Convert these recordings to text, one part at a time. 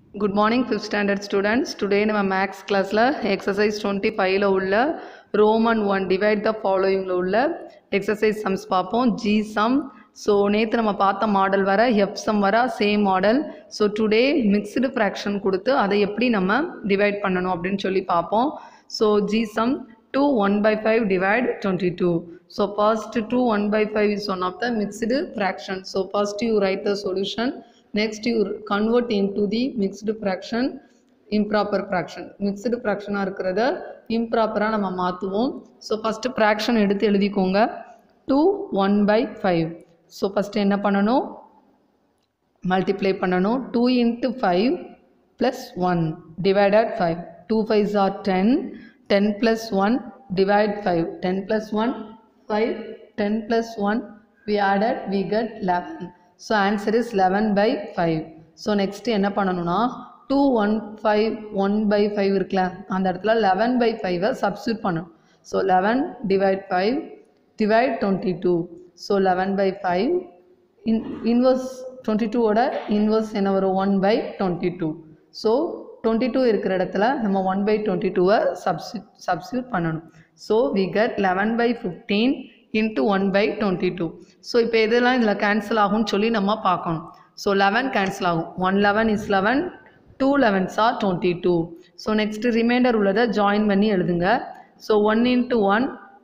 Good morning fifth standard students today நம்ம maths கிளாஸில் exercise twenty ஃபைவ்ல உள்ள ரோமன் ஒன் டிவைட் த ஃபாலோயிங்கில் உள்ள எக்ஸசைஸ் சம்ஸ் பார்ப்போம் ஜி சம் ஸோ நேற்று நம்ம பார்த்த மாடல் வர எஃப் சம் வர same model so today mixed fraction கொடுத்து அதை எப்படி நம்ம டிவைட் பண்ணணும் அப்படின்னு சொல்லி பார்ப்போம் so G sum two one by five divide twenty two so first two one by five is one of the mixed fraction so first you write the solution next you convert into the mixed fraction improper fraction mixed ஃப்ராக்ஷனாக இருக்கிறத இம்ப்ராப்பராக நம்ம மாற்றுவோம் so first fraction எடுத்து எழுதிக்கோங்க two one by five so first என்ன பண்ணணும் multiply பண்ணணும் two into five plus one divided five two fives are ten ten plus one divide five ten plus one five ten plus one we added we get eleven so answer is eleven by five so next என்ன பண்ணணும்னா two one five one by five இருக்குல்ல அந்த இடத்துல eleven by ஃபைவை substitute பண்ணணும் so eleven divide five divide twenty two so eleven by five in inverse twenty டூவோட inverse என்ன வரும் one by twenty two so twenty two இருக்கிற இடத்துல நம்ம ஒன் பை டுவெண்ட்டி டூவை சப்ஸ்டி சப்ஸ்டியூட் பண்ணணும் so we get eleven by fifteen into one by twenty two so இப்போ எதெல்லாம் இதில் கேன்சல் ஆகும்னு சொல்லி நம்ம பார்க்கணும் ஸோ லெவன் கேன்சல் ஆகும் one eleven is eleven two elevens are twenty two so next remainder உள்ளதை ஜாயின் பண்ணி எழுதுங்க so one into one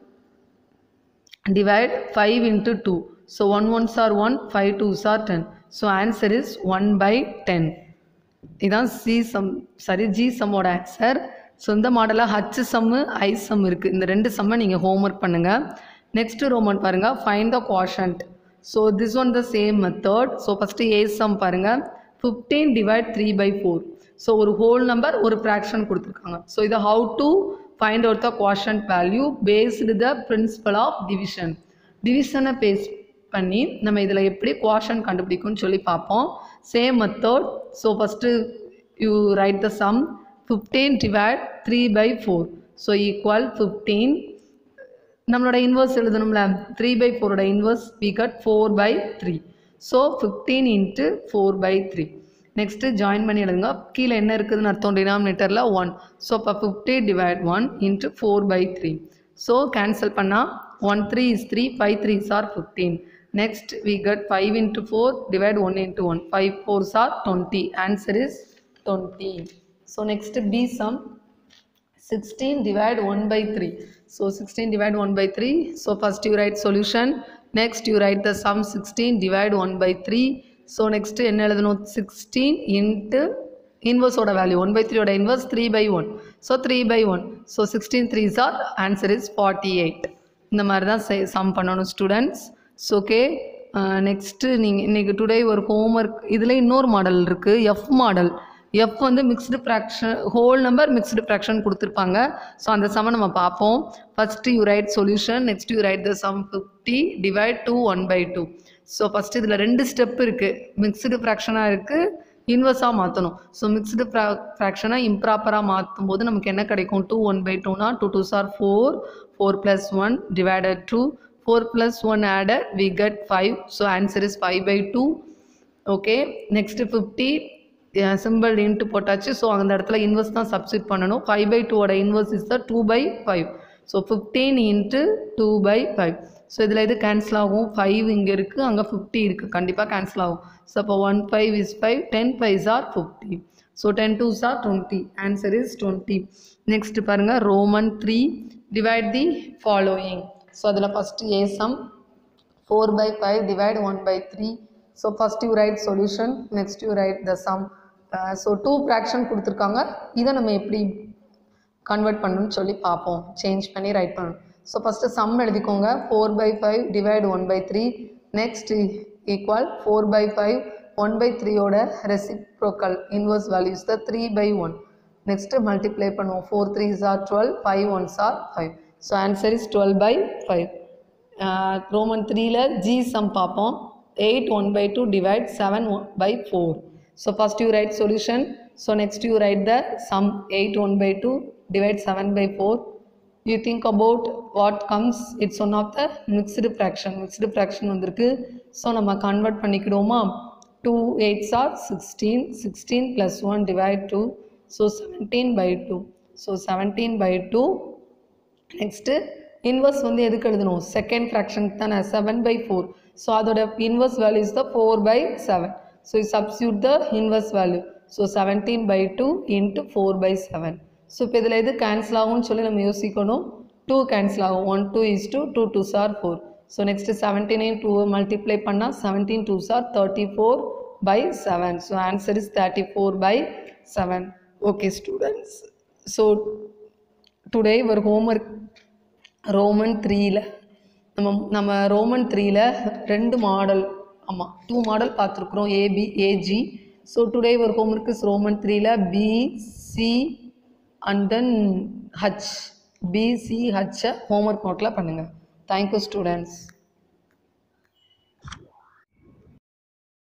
divide five into two so one ones are one five twos are ten so answer is one by ten இதான் C sum sorry G சம்மோட answer so இந்த மாடலில் H Jammu I some இருக்குது இந்த ரெண்டு சம்மை நீங்கள் homework பண்ணுங்கள் next Roman பாருங்கள் find the quotient so this one the same method so first A sum பாருங்கள் fifteen divide three by four so ஒரு ஹோல் நம்பர் ஒரு ஃப்ராக்ஷன் கொடுத்துருக்காங்க ஸோ இதை how to find out the quotient value based the principle of division டிவிஷனை base பண்ணி நம்ம இதில் எப்படி குவாஷன் கண்டுபிடிக்கும்னு சொல்லி பார்ப்போம் same method so first you write the sum fifteen divide three by four so equal fifteen நம்மளோட இன்வர்ஸ் எழுதணும்ல த்ரீ பை ஃபோரோட inverse we get four by three so fifteen into four by three next join பண்ணி எழுதுங்க கீழே என்ன இருக்குதுன்னு அர்த்தம் டினாமினேட்டரில் ஒன் ஸோ இப்போ fifty divide one into four by three so cancel பண்ணால் one three is three five threes are fifteen next we get five into four divide one into one five fours are twenty answer is twenty so next B sum 16 divide 1 by 3 so 16 divide 1 by 3 so first you write solution next you write the sum 16 divide 1 by 3 so next என்ன எழுதணும் 16 into inverse ஓட value 1 by 3 ஓட inverse 3 by 1 so 3 by 1 so 16 3s are answer is 48 இந்த மாதிரி தான் some பண்ணணும் students so okay next நீங்கள் இன்றைக்கி டுடே ஒரு ஹோம்ஒர்க் இதில் இன்னொரு மாடல் இருக்குது எஃப் மாடல் எஃப் வந்து mixed fraction whole number mixed fraction கொடுத்துருப்பாங்க ஸோ அந்த சம்மை நம்ம பார்ப்போம் first you write solution next you write the sum fifty divide two one by two so first இதில் ரெண்டு ஸ்டெப் இருக்குது மிக்ஸ்டு ஃப்ராக்ஷனாக இருக்குது இன்வெர்ஸாக மாற்றணும் ஸோ மிக்ஸ்டு ஃப்ரா ஃப்ராக்ஷனாக இம்ப்ராப்பராக மாற்றும் போது நமக்கு என்ன கிடைக்கும் டூ ஒன் பை டூனா two two sir four four plus one divided two four plus one added we get five so answer is five by two okay next fifty simple into போட்டாச்சு ஸோ அந்த இடத்துல inverse தான் substitute பண்ணணும் five by டூவோட inverse is the two by five so fifteen into two by five so இதில் இது cancel ஆகும் five இங்கே இருக்குது அங்கே ஃபிஃப்டி இருக்குது கண்டிப்பாக கேன்சல் ஆகும் ஸோ அப்போ one five is five ten fives are fifty so ten twos are twenty answer is twenty next பாருங்கள் Roman three divide the following so அதில் first A sum four by five divide one by three so first you write solution next you write the sum so two fraction கொடுத்துருக்காங்க இதை நம்ம எப்படி convert பண்ணணும்னு சொல்லி பார்ப்போம் change பண்ணி write பண்ணணும் ஸோ ஃபஸ்ட்டு சம் எழுதிக்கோங்க four by five divide one by three next equal four by five one by த்ரீயோட reciprocal inverse values the three by one next multiply பண்ணுவோம் four threes are twelve five ones are five so answer is twelve by five Roman த்ரீல G sum பார்ப்போம் eight one by two divide seven by four So first you write solution. So next you write the sum 8 1 by 2 divide 7 by 4. You think about what comes. It's one of the mixed fraction. Mixed fraction வந்திருக்கு so நம்ம convert பண்ணிக்கிடுவோமா two eights are sixteen sixteen plus one divide two so seventeen by two so seventeen by two next inverse வந்து எதுக்கு எழுதணும் second ஃப்ராக்ஷனுக்கு தானே seven by four so அதோட inverse value is the four by seven so substitute the inverse value so seventeen by two into four by seven so இப்போ இதில் எது cancel ஆகும்னு சொல்லி நம்ம யோசிக்கணும் டூ கேன்சல் ஆகும் one two is two two two sir four so next செவன்டீனையும் டூவை மல்டிப்ளை பண்ணால் seventeen two sir thirty four by seven so answer is thirty four by seven okay students so today ஒரு homework Roman த்ரீயில் நம்ம நம்ம Roman த்ரீயில் ரெண்டு model ஆமாம் டூ மாடல் பார்த்துருக்குறோம் ஏபி ஏஜி ஸோ டுடே ஒரு ஹோம்ஒர்க் இஸ் ரோமன் த்ரீயில் B C and then H பிசிஹெச்சை ஹோம்ஒர்க் நோட்டில் பண்ணுங்கள் தேங்க்யூ ஸ்டூடெண்ட்ஸ்